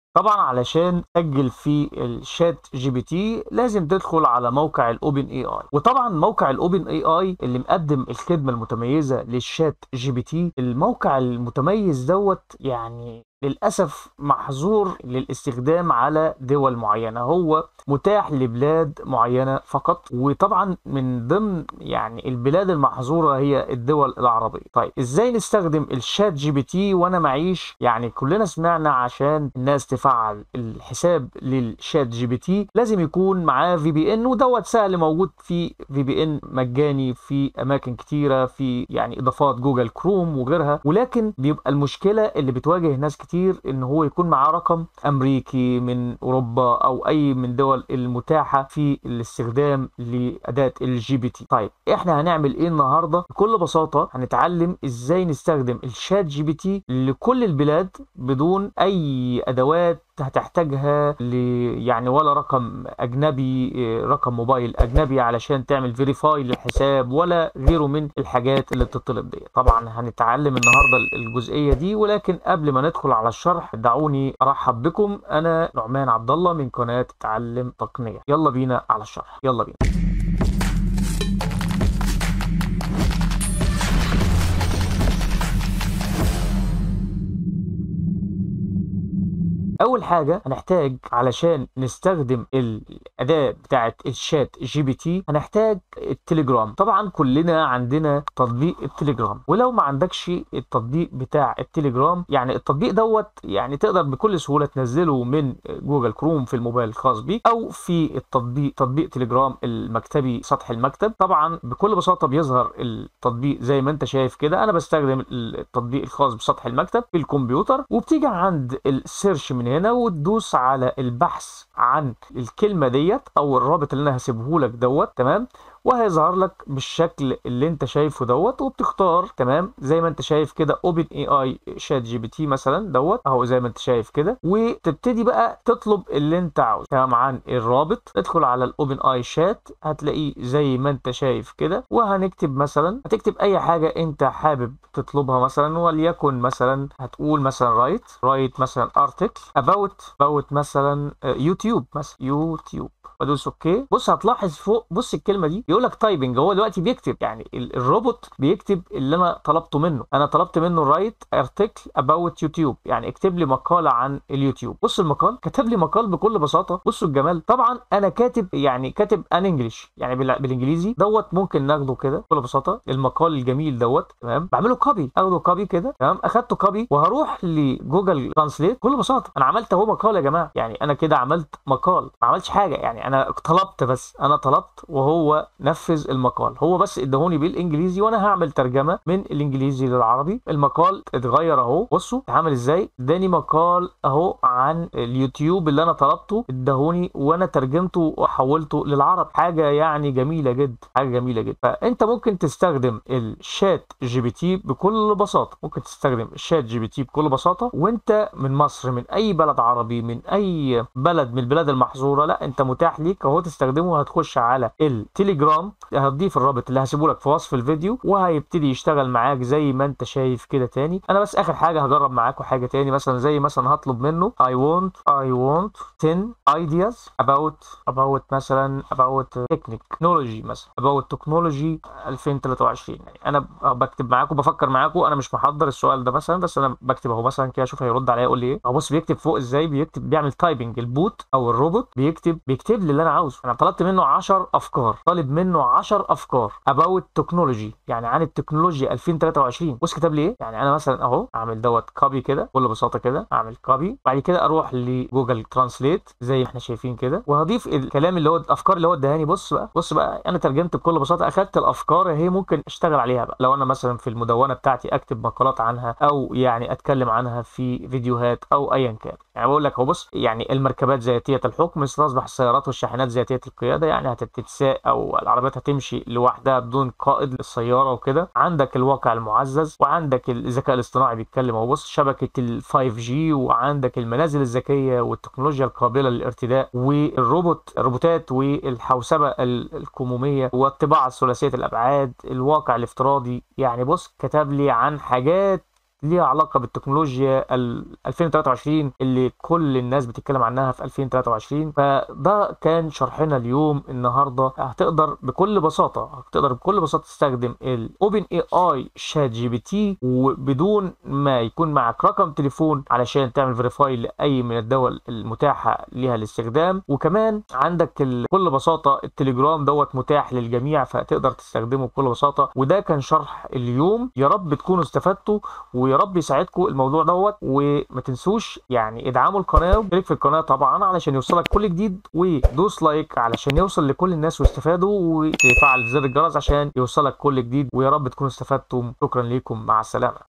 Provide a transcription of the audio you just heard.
طبعا علشان تسجل في الشات جي بي تي لازم تدخل على موقع الاوبن اي اي وطبعا موقع الاوبن اي اي اللي مقدم الخدمه المتميزه للشات جي بي تي الموقع المتميز دوت يعني للأسف محظور للاستخدام على دول معينة هو متاح لبلاد معينة فقط وطبعا من ضمن يعني البلاد المحظورة هي الدول العربية طيب ازاي نستخدم الشات جي بي تي وانا معيش يعني كلنا سمعنا عشان الناس تفعل الحساب للشات جي بي تي لازم يكون معاه في بي ان ودوت سهل موجود في في بي ان مجاني في اماكن كتيرة في يعني اضافات جوجل كروم وغيرها ولكن بيبقى المشكلة اللي بتواجه ناس كتير كتير ان هو يكون معاه رقم امريكي من اوروبا او اي من دول المتاحه في الاستخدام لاداه الجي بي تي طيب احنا هنعمل ايه النهارده بكل بساطه هنتعلم ازاي نستخدم الشات جي بي تي لكل البلاد بدون اي ادوات هتحتاجها ل يعني ولا رقم اجنبي رقم موبايل اجنبي علشان تعمل فيريفاي للحساب ولا غيره من الحاجات اللي بتطلب دي طبعا هنتعلم النهارده الجزئيه دي ولكن قبل ما ندخل على الشرح دعوني ارحب بكم انا نعمان عبد الله من قناه تعلم تقنيه يلا بينا على الشرح يلا بينا اول حاجه هنحتاج علشان نستخدم الاداه بتاعه الشات جي بي تي هنحتاج التليجرام طبعا كلنا عندنا تطبيق التليجرام ولو ما عندكش التطبيق بتاع التليجرام يعني التطبيق دوت يعني تقدر بكل سهوله تنزله من جوجل كروم في الموبايل الخاص بيك او في التطبيق تطبيق تليجرام المكتبي سطح المكتب طبعا بكل بساطه بيظهر التطبيق زي ما انت شايف كده انا بستخدم التطبيق الخاص بسطح المكتب في الكمبيوتر وبتيجي عند السيرش من هنا وتدوس على البحث عن الكلمه ديت او الرابط اللي انا هسيبه لك دوت تمام وهيظهر لك بالشكل اللي انت شايفه دوت وبتختار تمام زي ما انت شايف كده اوبن اي اي شات جي بي تي مثلا دوت اهو زي ما انت شايف كده وتبتدي بقى تطلب اللي انت عاوزه تمام عن الرابط ادخل على الاوبن اي شات هتلاقيه زي ما انت شايف كده وهنكتب مثلا هتكتب اي حاجه انت حابب تطلبها مثلا وليكن مثلا هتقول مثلا رايت رايت مثلا ارتكل اباوت اباوت مثلا يوتيوب مثلا يوتيوب وادوس اوكي بص هتلاحظ فوق بص الكلمه دي يقول لك تايبنج هو دلوقتي بيكتب يعني الروبوت بيكتب اللي انا طلبته منه انا طلبت منه رايت ارتكل اباوت يوتيوب يعني اكتب لي مقاله عن اليوتيوب بص المقال كتب لي مقال بكل بساطه بصوا الجمال طبعا انا كاتب يعني كاتب ان انجلش يعني بالانجليزي دوت ممكن ناخده كده بكل بساطه المقال الجميل دوت تمام بعمله كوبي اخده كوبي كده تمام اخدته كوبي وهروح لجوجل ترانسليت بكل بساطه انا عملت اهو مقال يا جماعه يعني انا كده عملت مقال ما عملتش حاجه يعني انا طلبت بس انا طلبت وهو نفذ المقال هو بس ادهوني بالانجليزي وانا هعمل ترجمه من الانجليزي للعربي المقال اتغير اهو بصوا اتعمل ازاي اداني مقال اهو عن اليوتيوب اللي انا طلبته ادهوني وانا ترجمته وحولته للعرب حاجه يعني جميله جدا حاجه جميله جدا فانت ممكن تستخدم الشات جي بي تي بكل بساطه ممكن تستخدم الشات جي بي تي بكل بساطه وانت من مصر من اي بلد عربي من اي بلد من البلاد المحظوره لا انت متاح ليك اهو تستخدمه هتخش على التليجرام هتضيف الرابط اللي هسيبه لك في وصف الفيديو وهيبتدي يشتغل معاك زي ما انت شايف كده تاني انا بس اخر حاجه هجرب معاكم حاجه تاني مثلا زي مثلا هطلب منه I want I want 10 ideas about about مثلا about technology مثلا about technology 2023 يعني انا بكتب معاكم بفكر معاكم انا مش محضر السؤال ده مثلا بس انا بكتب اهو مثلا كده اشوف هيرد عليا يقول لي ايه اهو بص بيكتب فوق ازاي بيكتب بيعمل تايبنج البوت او الروبوت بيكتب بيكتب لي اللي انا عاوزه انا طلبت منه 10 افكار طالب منه 10 افكار about تكنولوجي يعني عن التكنولوجيا 2023 بص كتب لي ايه يعني انا مثلا اهو اعمل دوت كوبي كده بكل بساطه كده اعمل كوبي بعد كده اروح لجوجل ترانسليت زي ما احنا شايفين كده وهضيف الكلام اللي هو الافكار اللي هو ادهاني بص بقى بص بقى انا ترجمت بكل بساطه اخدت الافكار هي ممكن اشتغل عليها بقى لو انا مثلا في المدونه بتاعتي اكتب مقالات عنها او يعني اتكلم عنها في فيديوهات او ايا كان يعني بقول لك هو بص يعني المركبات ذاتيه الحكم ستصبح السيارات والشاحنات ذاتيه القياده يعني هتتساق او العربيات هتمشي لوحدها بدون قائد للسياره وكده عندك الواقع المعزز وعندك الذكاء الاصطناعي بيتكلم اهو بص شبكه ال 5 جي وعندك المنازل الذكيه والتكنولوجيا القابله للارتداء والروبوت الروبوتات والحوسبه الكموميه والطباعه الثلاثيه الابعاد الواقع الافتراضي يعني بص كتب لي عن حاجات ليها علاقه بالتكنولوجيا ال 2023 اللي كل الناس بتتكلم عنها في 2023 فده كان شرحنا اليوم النهارده هتقدر بكل بساطه هتقدر بكل بساطه تستخدم الاوبن اي اي شات جي بي تي وبدون ما يكون معك رقم تليفون علشان تعمل فيريفاي لاي من الدول المتاحه ليها الاستخدام وكمان عندك بكل بساطه التليجرام دوت متاح للجميع فتقدر تستخدمه بكل بساطه وده كان شرح اليوم يا رب تكونوا استفدتوا ويا رب يساعدكم الموضوع دوت وما تنسوش يعني ادعموا القناه وشارك في القناه طبعا علشان يوصلك كل جديد ودوس لايك علشان يوصل لكل الناس ويستفادوا وتفعل زر الجرس عشان يوصلك كل جديد ويا رب تكونوا استفدتم شكرا لكم مع السلامه